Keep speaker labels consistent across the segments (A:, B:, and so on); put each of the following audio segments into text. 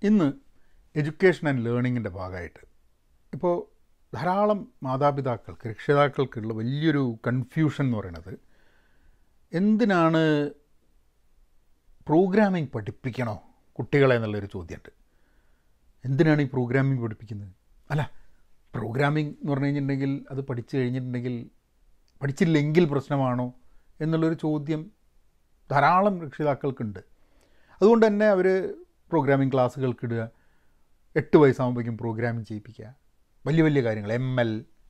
A: ഇന്ന് education and ലേണിങ്ങിൻ്റെ ഭാഗമായിട്ട് ഇപ്പോൾ ധാരാളം മാതാപിതാക്കൾക്ക് രക്ഷിതാക്കൾക്കുള്ള വലിയൊരു കൺഫ്യൂഷൻ എന്ന് പറയുന്നത് എന്തിനാണ് പ്രോഗ്രാമിംഗ് പഠിപ്പിക്കണോ കുട്ടികളെ എന്നുള്ളൊരു ചോദ്യമുണ്ട് എന്തിനാണ് ഈ പ്രോഗ്രാമിംഗ് പഠിപ്പിക്കുന്നത് അല്ല പ്രോഗ്രാമിംഗ് എന്ന് പറഞ്ഞു കഴിഞ്ഞിട്ടുണ്ടെങ്കിൽ അത് പഠിച്ചു കഴിഞ്ഞിട്ടുണ്ടെങ്കിൽ പഠിച്ചില്ലെങ്കിൽ പ്രശ്നമാണോ എന്നുള്ളൊരു ചോദ്യം ധാരാളം രക്ഷിതാക്കൾക്കുണ്ട് അതുകൊണ്ട് തന്നെ അവർ പ്രോഗ്രാമിംഗ് ക്ലാസ്സുകൾക്ക് ഇടുക എട്ട് വയസ്സാകുമ്പോഴേക്കും പ്രോഗ്രാമിംഗ് ചെയ്യിപ്പിക്കുക വലിയ വലിയ കാര്യങ്ങൾ എം എൽ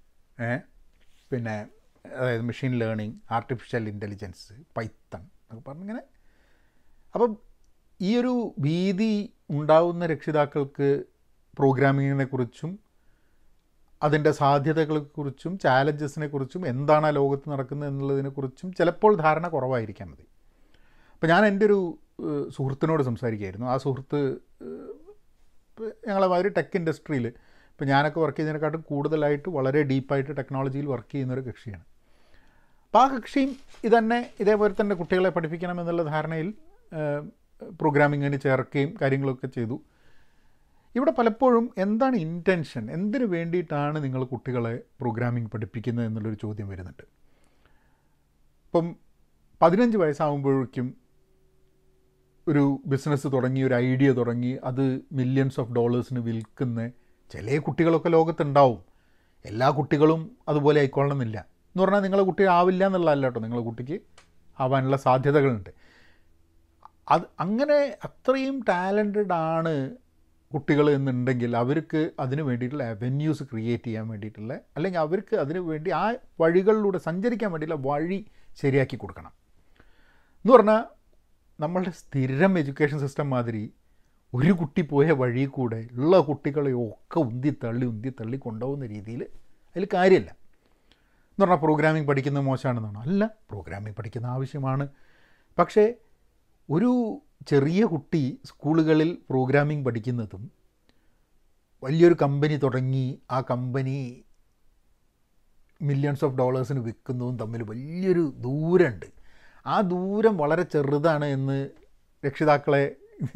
A: പിന്നെ അതായത് machine learning artificial intelligence python എന്നൊക്കെ പറഞ്ഞിങ്ങനെ അപ്പം ഈ ഒരു ഭീതി ഉണ്ടാവുന്ന രക്ഷിതാക്കൾക്ക് പ്രോഗ്രാമിങ്ങിനെ കുറിച്ചും അതിൻ്റെ സാധ്യതകളെക്കുറിച്ചും ചാലഞ്ചസിനെ കുറിച്ചും എന്താണ് ആ ലോകത്ത് നടക്കുന്നത് എന്നുള്ളതിനെക്കുറിച്ചും ചിലപ്പോൾ ധാരണ കുറവായിരിക്കാൻ മതി അപ്പോൾ ഞാൻ എൻ്റെ ഒരു ഏഹ്, സുഹൃത്തിനോട് സംസാരിക്കുകയായിരുന്നു ആ സുഹൃത്ത് ഏഹ്, ഇപ്പം ഞങ്ങളെ മാതിരി ടെക് ഇൻഡസ്ട്രിയിൽ ഇപ്പോൾ ഞാനൊക്കെ വർക്ക് ചെയ്യുന്നതിനെക്കാട്ടും കൂടുതലായിട്ട് വളരെ ഡീപ്പായിട്ട് ടെക്നോളജിയിൽ വർക്ക് ചെയ്യുന്നൊരു കക്ഷിയാണ് അപ്പോൾ ആ കക്ഷിയും ഇതന്നെ ഇതേപോലെ തന്നെ കുട്ടികളെ പഠിപ്പിക്കണം എന്നുള്ള ധാരണയിൽ പ്രോഗ്രാമിങ്ങിന് ചേർക്കുകയും കാര്യങ്ങളൊക്കെ ചെയ്തു ഇവിടെ പലപ്പോഴും എന്താണ് ഇൻറ്റൻഷൻ എന്തിനു വേണ്ടിയിട്ടാണ് നിങ്ങൾ കുട്ടികളെ പ്രോഗ്രാമിംഗ് പഠിപ്പിക്കുന്നത് എന്നുള്ളൊരു ചോദ്യം വരുന്നുണ്ട് ഇപ്പം പതിനഞ്ച് വയസ്സാകുമ്പോഴേക്കും ഒരു ബിസിനസ് തുടങ്ങി ഒരു ഐഡിയ തുടങ്ങി അത് മില്യൺസ് ഓഫ് ഡോളേഴ്സിന് വിൽക്കുന്ന ചില കുട്ടികളൊക്കെ ലോകത്തുണ്ടാവും എല്ലാ കുട്ടികളും അതുപോലെ ആയിക്കൊള്ളണമെന്നില്ല എന്ന് പറഞ്ഞാൽ നിങ്ങളെ കുട്ടി ആവില്ല എന്നുള്ളതല്ല കേട്ടോ നിങ്ങളെ കുട്ടിക്ക് ആവാനുള്ള സാധ്യതകളുണ്ട് അത് അങ്ങനെ അത്രയും ടാലൻറ്റഡ് ആണ് കുട്ടികൾ എന്നുണ്ടെങ്കിൽ അവർക്ക് അതിന് വേണ്ടിയിട്ടുള്ള അവന്യൂസ് ക്രിയേറ്റ് ചെയ്യാൻ വേണ്ടിയിട്ടുള്ള അല്ലെങ്കിൽ അവർക്ക് അതിന് വേണ്ടി ആ വഴികളിലൂടെ സഞ്ചരിക്കാൻ വേണ്ടിയിട്ടുള്ള വഴി ശരിയാക്കി കൊടുക്കണം എന്ന് പറഞ്ഞാൽ നമ്മളുടെ സ്ഥിരം എഡ്യൂക്കേഷൻ സിസ്റ്റം മാതിരി ഒരു കുട്ടി പോയ വഴി കൂടെ ഉള്ള കുട്ടികളെ ഒക്കെ ഉന്തി തള്ളി ഉന്തി തള്ളി കൊണ്ടുപോകുന്ന രീതിയിൽ അതിൽ കാര്യമില്ല എന്ന് പറഞ്ഞാൽ പ്രോഗ്രാമിംഗ് പഠിക്കുന്നത് മോശമാണെന്നാണ് അല്ല പ്രോഗ്രാമിംഗ് പഠിക്കുന്ന ആവശ്യമാണ് പക്ഷേ ഒരു ചെറിയ കുട്ടി സ്കൂളുകളിൽ പ്രോഗ്രാമിംഗ് പഠിക്കുന്നതും വലിയൊരു കമ്പനി തുടങ്ങി ആ കമ്പനി മില്യൺസ് ഓഫ് ഡോളേഴ്സിന് വിൽക്കുന്നതും തമ്മിൽ വലിയൊരു ദൂരമുണ്ട് ആ ദൂരം വളരെ ചെറുതാണ് എന്ന് രക്ഷിതാക്കളെ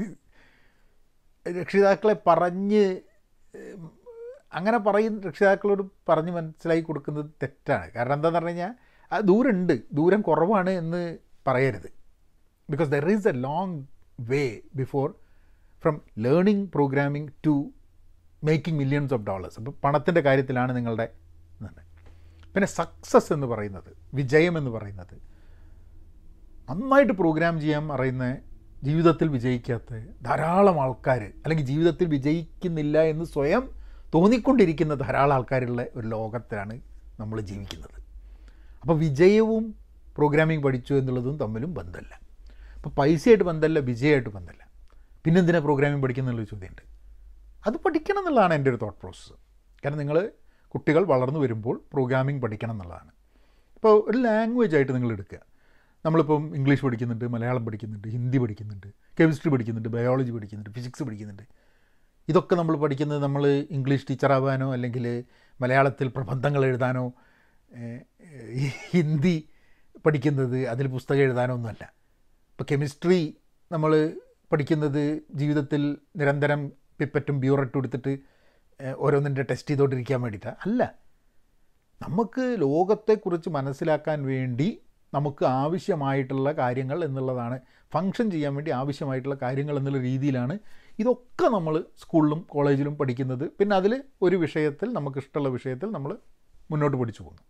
A: രക്ഷിതാക്കളെ പറഞ്ഞ് ഉം, അങ്ങനെ പറയുന്ന രക്ഷിതാക്കളോട് പറഞ്ഞ് മനസ്സിലാക്കി കൊടുക്കുന്നത് തെറ്റാണ് കാരണം എന്താണെന്ന് പറഞ്ഞു കഴിഞ്ഞാൽ ആ ദൂരമുണ്ട് ദൂരം കുറവാണ് എന്ന് പറയരുത് because there is a long way before from learning programming to making millions of dollars അപ്പോൾ പണത്തിൻ്റെ കാര്യത്തിലാണ് നിങ്ങളുടെ ഇതുണ്ട്. പിന്നെ സക്സസ് എന്ന് പറയുന്നത് വിജയം എന്ന് പറയുന്നത് നന്നായിട്ട് പ്രോഗ്രാം ചെയ്യാൻ അറിയുന്ന ജീവിതത്തിൽ വിജയിക്കാത്ത ധാരാളം ആൾക്കാർ അല്ലെങ്കിൽ ജീവിതത്തിൽ വിജയിക്കുന്നില്ല എന്ന് സ്വയം തോന്നിക്കൊണ്ടിരിക്കുന്ന ധാരാളം ആൾക്കാരുള്ള ഒരു ലോകത്തിലാണ് നമ്മൾ ജീവിക്കുന്നത് അപ്പോൾ വിജയവും പ്രോഗ്രാമിംഗ് പഠിച്ചു എന്നുള്ളതും തമ്മിലും ബന്ധമല്ല അപ്പോൾ പൈസയായിട്ട് ബന്ധമല്ല വിജയമായിട്ട് ബന്ധമല്ല പിന്നെന്തിനാ പ്രോഗ്രാമിംഗ് പഠിക്കുന്നുള്ളൊരു ചോദ്യമുണ്ട് അത് പഠിക്കണം എന്നുള്ളതാണ് എൻ്റെ ഒരു തോട്ട് പ്രോസസ്സ് കാരണം നിങ്ങൾ കുട്ടികൾ വളർന്നു വരുമ്പോൾ പ്രോഗ്രാമിംഗ് പഠിക്കണം എന്നുള്ളതാണ് ഇപ്പോൾ ഒരു ലാംഗ്വേജ് ആയിട്ട് നിങ്ങൾ എടുക്കുക നമ്മളിപ്പം ഇംഗ്ലീഷ് പഠിക്കുന്നുണ്ട് മലയാളം പഠിക്കുന്നുണ്ട് ഹിന്ദി പഠിക്കുന്നുണ്ട് കെമിസ്ട്രി പഠിക്കുന്നുണ്ട് ബയോളജി പഠിക്കുന്നുണ്ട് ഫിസിക്സ് പഠിക്കുന്നുണ്ട് ഇതൊക്കെ നമ്മൾ പഠിക്കുന്നത് നമ്മൾ ഇംഗ്ലീഷ് ടീച്ചറാവാനോ അല്ലെങ്കിൽ മലയാളത്തിൽ പ്രബന്ധങ്ങൾ എഴുതാനോ ഏഹ്, ഈ ഹിന്ദി പഠിക്കുന്നത് അതിൽ പുസ്തകം എഴുതാനോ ഒന്നുമല്ല ഇപ്പോൾ കെമിസ്ട്രി നമ്മൾ പഠിക്കുന്നത് ജീവിതത്തിൽ നിരന്തരം പിപ്പറ്റും ബ്യൂററ്റും എടുത്തിട്ട് ഏഹ്, ഓരോന്നിൻ്റെ ടെസ്റ്റ് ചെയ്തുകൊണ്ടിരിക്കാൻ വേണ്ടിയിട്ടാണ് അല്ല നമുക്ക് ലോകത്തെക്കുറിച്ച് മനസ്സിലാക്കാൻ വേണ്ടി നമുക്ക് ആവശ്യമായിട്ടുള്ള കാര്യങ്ങൾ എന്നുള്ളതാണ് ഫങ്ഷൻ ചെയ്യാൻ വേണ്ടി ആവശ്യമായിട്ടുള്ള കാര്യങ്ങൾ എന്നുള്ള രീതിയിലാണ് ഇതൊക്കെ നമ്മൾ സ്കൂളിലും കോളേജിലും പഠിക്കുന്നത് പിന്നെ അതിൽ ഒരു വിഷയത്തിൽ നമുക്ക് ഇഷ്ടമുള്ള വിഷയത്തിൽ നമ്മൾ മുന്നോട്ട് പഠിച്ചു പോകുന്നു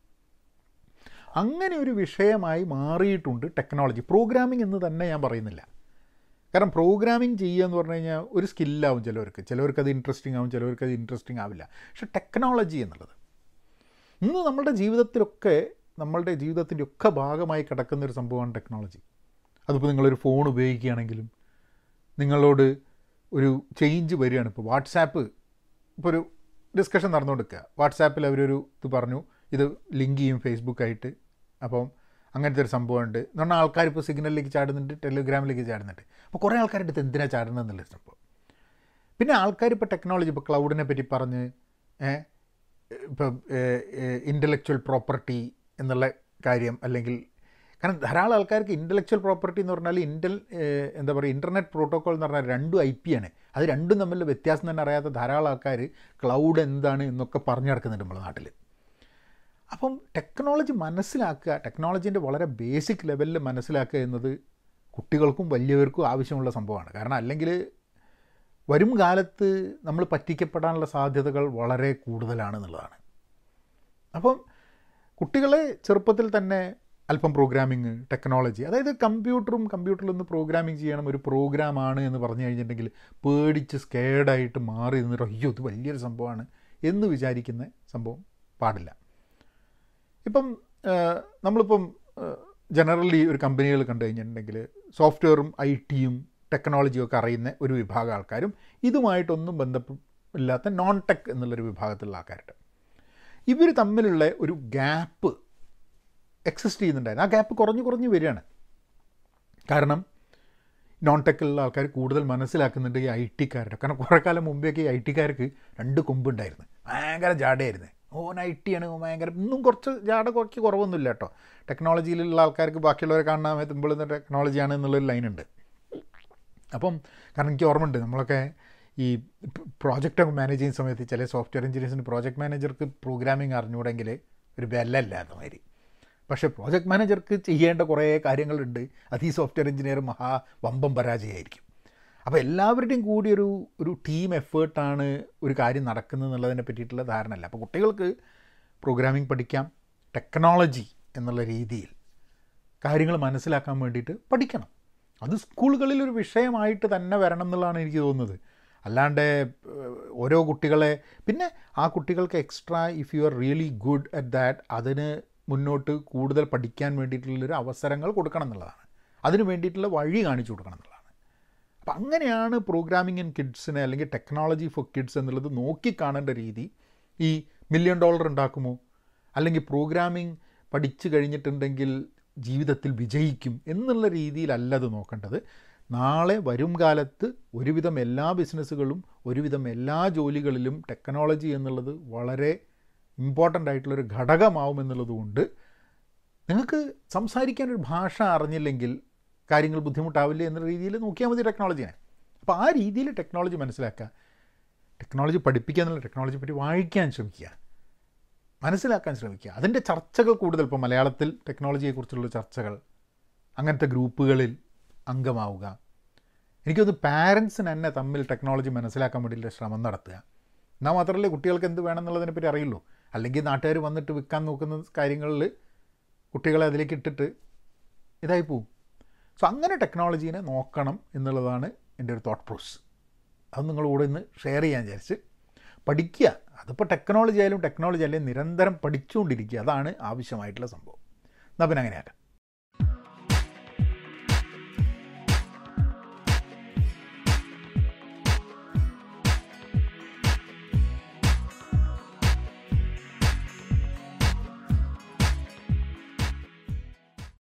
A: അങ്ങനെ ഒരു വിഷയമായി മാറിയിട്ടുണ്ട് ടെക്നോളജി പ്രോഗ്രാമിംഗ് എന്ന് തന്നെ ഞാൻ പറയുന്നില്ല കാരണം പ്രോഗ്രാമിംഗ് ചെയ്യുക എന്ന് പറഞ്ഞു കഴിഞ്ഞാൽ ഒരു സ്കില്ലാവും ചിലവർക്ക് ചിലവർക്ക് അത് ഇൻട്രസ്റ്റിംഗ് ആവും ചിലവർക്ക് അത് ഇൻട്രസ്റ്റിംഗ് ആവില്ല പക്ഷെ ടെക്നോളജി എന്നുള്ളത് ഇന്ന് നമ്മളുടെ ജീവിതത്തിലൊക്കെ നമ്മളുടെ ജീവിതത്തിൻ്റെ ഒക്കെ ഭാഗമായി കിടക്കുന്ന ഒരു സംഭവമാണ് ടെക്നോളജി അതിപ്പോൾ നിങ്ങളൊരു ഫോൺ ഉപയോഗിക്കുകയാണെങ്കിലും നിങ്ങളോട് ഒരു ചേഞ്ച് വരികയാണ് ഇപ്പോൾ വാട്സാപ്പ് ഇപ്പോൾ ഒരു ഡിസ്കഷൻ നടന്നുകൊടുക്കുക വാട്സാപ്പിൽ അവരൊരു ഇത് പറഞ്ഞു ഇത് ലിങ്ക് ചെയ്യും ഫേസ്ബുക്കായിട്ട് അപ്പം അങ്ങനത്തെ ഒരു സംഭവമുണ്ട് എന്ന് പറഞ്ഞാൽ ആൾക്കാർ ഇപ്പോൾ സിഗ്നലിലേക്ക് ചാടുന്നുണ്ട് ടെലിഗ്രാമിലേക്ക് ചാടുന്നുണ്ട് അപ്പോൾ കുറേ ആൾക്കാരുടെ അടുത്ത് എന്തിനാണ് ചാടുന്നത് എന്നുള്ള സംഭവം പിന്നെ ആൾക്കാർ ഇപ്പോൾ ടെക്നോളജി ഇപ്പോൾ ക്ലൗഡിനെ പറ്റി പറഞ്ഞ് ഏഹ്, ഇപ്പം ഇൻ്റലക്ച്വൽ പ്രോപ്പർട്ടി എന്നുള്ള കാര്യം അല്ലെങ്കിൽ കാരണം ധാരാളം ആൾക്കാർക്ക് ഇൻ്റലക്ച്വൽ പ്രോപ്പർട്ടി എന്ന് പറഞ്ഞാൽ ഇൻ്റൽ എന്താ പറയുക ഇൻ്റർനെറ്റ് പ്രോട്ടോക്കോൾ എന്ന് പറഞ്ഞാൽ രണ്ടും ഐ പി ആണ് അത് രണ്ടും തമ്മിലുള്ള വ്യത്യാസം തന്നെ അറിയാത്ത ധാരാളം ആൾക്കാർ ക്ലൗഡ് എന്താണ് എന്നൊക്കെ പറഞ്ഞു നടക്കുന്നുണ്ട് നമ്മുടെ നാട്ടിൽ അപ്പം ടെക്നോളജി മനസ്സിലാക്കുക ടെക്നോളജീൻ്റെ വളരെ ബേസിക് ലെവലിൽ മനസ്സിലാക്കുക എന്നത് കുട്ടികൾക്കും വലിയവർക്കും ആവശ്യമുള്ള സംഭവമാണ് കാരണം അല്ലെങ്കിൽ വരും കാലത്ത് നമ്മൾ പറ്റിക്കപ്പെടാനുള്ള സാധ്യതകൾ വളരെ കൂടുതലാണെന്നുള്ളതാണ് അപ്പം കുട്ടികളെ ചെറുപ്പത്തിൽ തന്നെ അല്പം പ്രോഗ്രാമിങ് ടെക്നോളജി അതായത് കമ്പ്യൂട്ടറും കമ്പ്യൂട്ടറിൽ ഒന്ന് പ്രോഗ്രാമിങ് ചെയ്യണം ഒരു പ്രോഗ്രാമാണ് എന്ന് പറഞ്ഞു കഴിഞ്ഞിട്ടുണ്ടെങ്കിൽ പേടിച്ച് സ്കേഡായിട്ട് മാറി നിന്നിട്ട് അയ്യോ ഇത് വലിയൊരു സംഭവമാണ് എന്ന് വിചാരിക്കുന്ന സംഭവം പാടില്ല ഇപ്പം നമ്മളിപ്പം ജനറലി ഒരു കമ്പനികൾ കണ്ടു കഴിഞ്ഞിട്ടുണ്ടെങ്കിൽ സോഫ്റ്റ്വെയറും ഐ ടിയും ടെക്നോളജിയും ഒക്കെ അറിയുന്ന ഒരു വിഭാഗം ആൾക്കാരും ഇതുമായിട്ടൊന്നും ബന്ധമില്ലാത്ത നോൺ ടെക് എന്നുള്ളൊരു വിഭാഗത്തിലുള്ള ആൾക്കാരുണ്ട് ഇവർ തമ്മിലുള്ള ഒരു ഗ്യാപ്പ് എക്സിസ്റ്റ് ചെയ്യുന്നുണ്ടായിരുന്നു ആ ഗ്യാപ്പ് കുറഞ്ഞു കുറഞ്ഞു വരികയാണ് കാരണം നോൺ ടെക്കിലുള്ള ആൾക്കാർ കൂടുതൽ മനസ്സിലാക്കുന്നുണ്ട് ഈ ഐ ടിക്കാരുടെ കാരണം കുറേ കാലം മുമ്പേയൊക്കെ ഈ ഐ ടിക്കാർക്ക് രണ്ട് കൊമ്പുണ്ടായിരുന്നു ഭയങ്കര ജാടയായിരുന്നു ഓൻ ഐ ടി ആണ് ഭയങ്കര ഇന്നും കുറച്ച് ജാട കുറച്ച് കുറവൊന്നുമില്ല കേട്ടോ ടെക്നോളജിയിലുള്ള ആൾക്കാർക്ക് ബാക്കിയുള്ളവരെ കാണാൻ എത്തുമ്പോൾ ടെക്നോളജിയാണ് എന്നുള്ളൊരു ലൈനുണ്ട് അപ്പം കാരണം എനിക്ക് ഓർമ്മയുണ്ട് നമ്മളൊക്കെ ഈ പ്രോജക്റ്റൊക്കെ മാനേജ് ചെയ്യുന്ന സമയത്ത് ചില സോഫ്റ്റ്വെയർ എഞ്ചിനീയേഴ്സിന് പ്രോജക്റ്റ് മാനേജർക്ക് പ്രോഗ്രാമിംഗ് അറിഞ്ഞുകൂടെങ്കിൽ ഒരു ബെല്ലല്ലാത്ത മാതിരി പക്ഷേ പ്രോജക്റ്റ് മാനേജർക്ക് ചെയ്യേണ്ട കുറേ കാര്യങ്ങളുണ്ട് അത് ഈ സോഫ്റ്റ്വെയർ എഞ്ചിനീയർ മഹാ വമ്പം പരാജയമായിരിക്കും അപ്പോൾ എല്ലാവരുടെയും കൂടി ഒരു ഒരു ടീം എഫേർട്ടാണ് ഒരു കാര്യം നടക്കുന്നത് എന്നുള്ളതിനെ പറ്റിയിട്ടുള്ള ധാരണ അല്ല അപ്പോൾ കുട്ടികൾക്ക് പ്രോഗ്രാമിംഗ് പഠിക്കാം ടെക്നോളജി എന്നുള്ള രീതിയിൽ കാര്യങ്ങൾ മനസ്സിലാക്കാൻ വേണ്ടിയിട്ട് പഠിക്കണം അത് സ്കൂളുകളിൽ ഒരു വിഷയമായിട്ട് തന്നെ വരണം എന്നുള്ളതാണ് എനിക്ക് തോന്നുന്നത് അല്ലാണ്ട് ഓരോ കുട്ടികളെ പിന്നെ ആ കുട്ടികൾക്ക് extra if you are really good at that അതിന് മുന്നോട്ട് കൂടുതൽ പഠിക്കാൻ വേണ്ടിയിട്ടുള്ളൊരു അവസരങ്ങൾ കൊടുക്കണം എന്നുള്ളതാണ് അതിന് വേണ്ടിയിട്ടുള്ള വഴി കാണിച്ചു കൊടുക്കണം എന്നുള്ളതാണ് അപ്പം അങ്ങനെയാണ് പ്രോഗ്രാമിംഗ് ഇൻ കിഡ്സിനെ അല്ലെങ്കിൽ ടെക്നോളജി ഫോർ കിഡ്സ് എന്നുള്ളത് നോക്കിക്കാണേണ്ട രീതി ഈ മില്യൺ ഡോളർ ഉണ്ടാക്കുമോ അല്ലെങ്കിൽ പ്രോഗ്രാമിംഗ് പഠിച്ചു കഴിഞ്ഞിട്ടുണ്ടെങ്കിൽ ജീവിതത്തിൽ വിജയിക്കും എന്നുള്ള രീതിയിലല്ല അത് നോക്കേണ്ടത് നാളെ വരും കാലത്ത് ഒരുവിധം എല്ലാ ബിസിനസ്സുകളും ഒരുവിധം എല്ലാ ജോലികളിലും ടെക്നോളജി എന്നുള്ളത് വളരെ ഇമ്പോർട്ടൻ്റ് ആയിട്ടുള്ളൊരു ഘടകമാവും എന്നുള്ളതുകൊണ്ട് നിങ്ങൾക്ക് സംസാരിക്കാൻ ഒരു ഭാഷ അറിഞ്ഞില്ലെങ്കിൽ കാര്യങ്ങൾ ബുദ്ധിമുട്ടാവില്ല എന്ന രീതിയിൽ നോക്കിയാൽ മതി ടെക്നോളജിനെ അപ്പോൾ ആ രീതിയിൽ ടെക്നോളജി മനസ്സിലാക്കുക ടെക്നോളജി പഠിപ്പിക്കുക എന്നുള്ള ടെക്നോളജി പറ്റി വായിക്കാൻ ശ്രമിക്കുക മനസ്സിലാക്കാൻ ശ്രമിക്കുക അതിൻ്റെ ചർച്ചകൾ കൂടുതൽ ഇപ്പോൾ മലയാളത്തിൽ ടെക്നോളജിയെക്കുറിച്ചുള്ള ചർച്ചകൾ അങ്ങനത്തെ ഗ്രൂപ്പുകളിൽ അംഗമാവുക എനിക്കൊന്ന് പാരൻസിന് തന്നെ തമ്മിൽ ടെക്നോളജി മനസ്സിലാക്കാൻ വേണ്ടിയിട്ടുള്ള ശ്രമം നടത്തുക എന്നാൽ മാത്രമല്ലേ കുട്ടികൾക്ക് എന്ത് വേണമെന്നുള്ളതിനെ പറ്റി അറിയുള്ളൂ അല്ലെങ്കിൽ നാട്ടുകാർ വന്നിട്ട് വിൽക്കാൻ നോക്കുന്ന കാര്യങ്ങളിൽ കുട്ടികളെ അതിലേക്ക് ഇട്ടിട്ട് ഇതായി പോവും സോ അങ്ങനെ ടെക്നോളജീനെ നോക്കണം എന്നുള്ളതാണ് എൻ്റെ ഒരു തോട്ട് പ്രോസസ് അത് നിങ്ങളോട് ഇന്ന് ഷെയർ ചെയ്യാൻ വിചാരിച്ച് പഠിക്കുക അതിപ്പോൾ ടെക്നോളജി ആയാലും ടെക്നോളജി അല്ലെങ്കിൽ നിരന്തരം പഠിച്ചുകൊണ്ടിരിക്കുക അതാണ് ആവശ്യമായിട്ടുള്ള സംഭവം എന്നാൽ പിന്നെ അങ്ങനെയാക്കാം